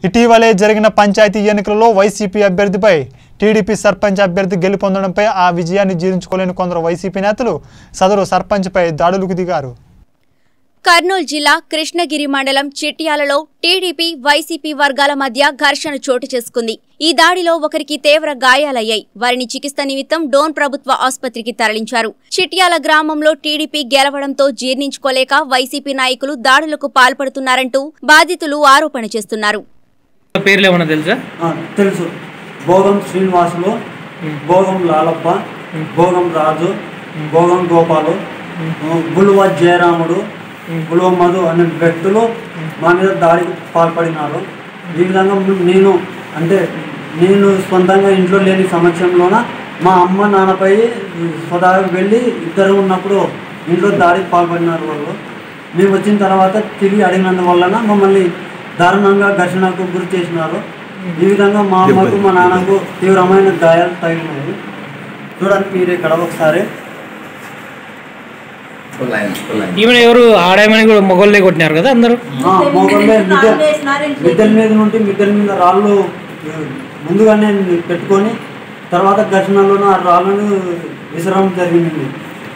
ఇటీవలే జరిగిన పంచాయతీ ఎన్నికలలో వైసీపీ అభ్యర్థిపై టీడీపీ సర్పంచ్ అభ్యర్థి గెలుపొందడంపై ఆ విజయాన్ని జీర్ణించుకోలేని కొందరు వైసీపీ నేతలు సదరు సర్పంచ్పై దాడులకు దిగారు కర్నూలు జిల్లా కృష్ణగిరి మండలం చిట్యాలలో టీడీపీ వైసీపీ వర్గాల మధ్య ఘర్షణ చోటు చేసుకుంది ఈ దాడిలో ఒకరికి తీవ్ర గాయాలయ్యాయి వారిని చికిత్స నిమిత్తం డోన్ ప్రభుత్వ ఆసుపత్రికి తరలించారు చిట్యాల గ్రామంలో టీడీపీ గెలవడంతో జీర్ణించుకోలేక వైసీపీ నాయకులు దాడులకు పాల్పడుతున్నారంటూ బాధితులు ఆరోపణ చేస్తున్నారు పేర్లు ఏమన్నా తెలుసా ఆ, తెలుసు భోగం శ్రీనివాసులు భోగం లాలప్ప భోగం రాజు భోగం గోపాలు బులువ జయరాముడు బులువ మధు అనే వ్యక్తులు మా మీద దాడికి పాల్పడినారు ఈ విధంగా ము- నేను అంటే నేను సొంతంగా ఇంట్లో లేని సమక్షంలోన మా అమ్మ నాన్నపై స్వతహాగా వెళ్ళి ఇద్దరు ఉన్నప్పుడు ఇంట్లో దాడికి పాల్పడినారు వాళ్ళు మేము వచ్చిన తర్వాత తిరిగి అడిగినందువలన మమ్మల్ని దారుణంగా ఘర్షణకు గురి చేసినారు ఈ విధంగా మా అమ్మకు మా నాన్నకు తీవ్రమైన గాయాలు తగిలినాయి చూడండి మీరు ఇక్కడ ఒకసారి ఈమెను ఎవరు ఆడామని కూడా మొగోళ్ళే కొట్టినారు కదా అందరూ ఆ, మొగోళ్ళే మిద్దె మిద్దెల మీద నుండి మిద్దెల మీద రాళ్ళు ఆ, ముందుగానే పెట్టుకొని తర్వాత ఘర్షణలోనూ ఆ రాళ్ళను విసరడం జరిగింది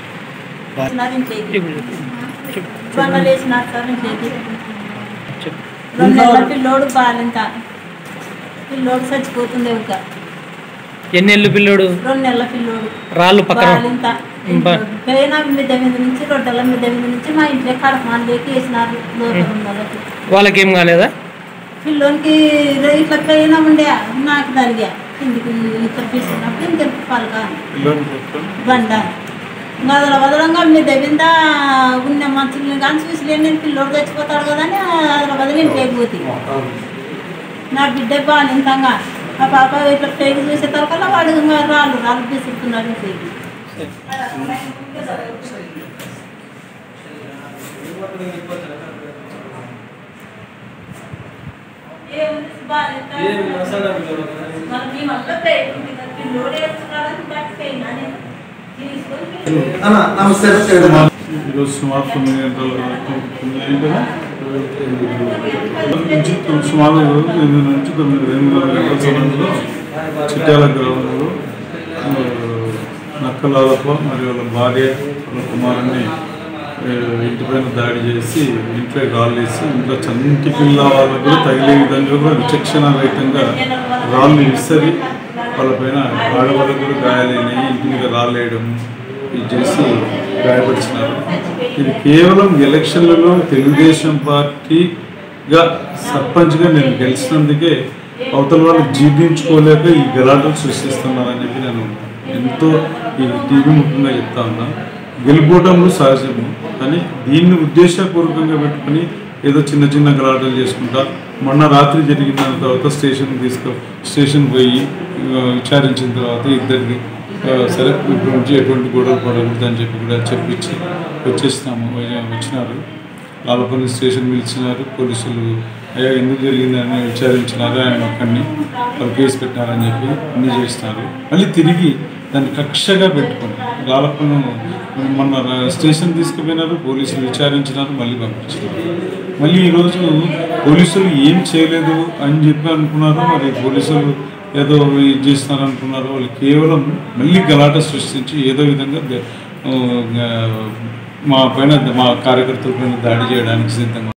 రెండు నెలల పిల్లోడు బాలింత పిల్లోడు చచ్చిపోతుంది ఒక ఎన్ని ఏళ్ళు పిల్లోడు రెండు నెలల పిల్లోడు రాళ్ళు పక్కన బాలింత బా- పైన మిద్దె మీద నుంచి రొట్టెల మిద్దె మీద నుంచి మా ఇంట్లో కడపమాన్లోకి వేసినారు లోపల ఉన్న వాళ్ళకి వాళ్ళకి ఏం కాలేదా పిల్లోనికి ఇదో ఇట్లా పైన ఉండే నాకు తలిగా కిందికి ఇట్లా తీసుకున్నప్పుడు ఇంత పలక బండ వదల వదలంగా మిద్దె మీద ఉన్న మంచుల్ని కానీ చూసిలేని నేను పిల్లోడు చచ్చిపోతాడు కదా అని అదల వదిలి ఇంటికి పోతే నా బిడ్డ బాలింతంగా ఆ పాప ఇట్లా పేరు చూసే తరకల్లా వాడు ఇంకా రాళ్ళు రాళ్ళు విసురుతున్నాడు ఇంటికి ఏముంది బాలింత మరి మీ వల్ల పేరు ఉంది కదా, పిల్లోడు వేస్తున్నాడని పట్టుకెళ్ళినా నేను తీసుకొని ఈరోజు సుమారు తొమ్మిది గంటల తొమ్మిది గంటల నుంచి తొమ్మిది- సుమారు ఎనిమిది నుంచి తొమ్మిది ఎనిమిదిన్నర గంటల సమయంలో చిట్యాల గ్రామంలో ఆ, నక్కలాలప్ప మరియు వాళ్ళ భార్య వాళ్ళ కుమారుని ఆ, ఇంటిపైన దాడి చేసి ఇంట్లో రాళ్ళు వేసి ఇంట్లో చంటి పిల్ల వాళ్ళకు కూడా తగిలే విధంగా కూడా విచక్షణ రహితంగా రాళ్ళు విసరి వాళ్ళపైన ఆడవాళ్ళకు కూడా గాయాలైనాయి ఇంటి మీద రాళ్ళు వేయడం ఇది చేసి గాయపరిచినారు ఇది కేవలం ఎలక్షన్లలో తెలుగుదేశం పార్టీగా సర్పంచ్గా నేను గెలిచినందుకే అవతల వాళ్ళు జీర్ణించుకోలేక ఈ గలాటలు సృష్టిస్తున్నారని చెప్పి నేను ఎంతో ఈ టీవీ ముఖ్యంగా చెప్తా ఉన్నా గెలుపోవటంలో సహజము కానీ దీన్ని ఉద్దేశపూర్వకంగా పెట్టుకుని ఏదో చిన్న చిన్న గలాటలు చేసుకుంటా మొన్న రాత్రి జరిగిన తర్వాత స్టేషన్ తీసుకో స్టేషన్ పోయి ఆ, విచారించిన తర్వాత ఇద్దరికి ఆ, సరే ఇప్పుడు నుంచి ఎటువంటి గొడవలు పడకూడదు అని చెప్పి కూడా చెప్పించి వచ్చేసినాము ఆ, వచ్చినారు లాలపల్లి స్టేషన్ పిలిచినారు పోలీసులు అయ్యా ఎందుకు జరిగిందని విచారించినారు ఆయన ఒక్కడిని వాళ్ళు కేసు పెట్టినారని చెప్పి అన్ని చేసినారు మళ్ళీ తిరిగి దాన్ని కక్షగా పెట్టుకొని లాలపల్లి మొన్న రా- స్టేషన్ తీసుకుపోయినారు పోలీసులు విచారించినారు మళ్ళీ పంపించినారు మళ్ళీ ఈరోజు పోలీసులు ఏం చేయలేదు అని చెప్పి అనుకున్నారు మరి పోలీసులు ఏదో ఇది చేస్తున్నారు అనుకున్నారు వాళ్ళు కేవలం మళ్ళీ గలాట సృష్టించి ఏదో విధంగా ద- ఆ, మా పైన మా కార్యకర్తల పైన దాడి చేయడానికి సిద్ధంగా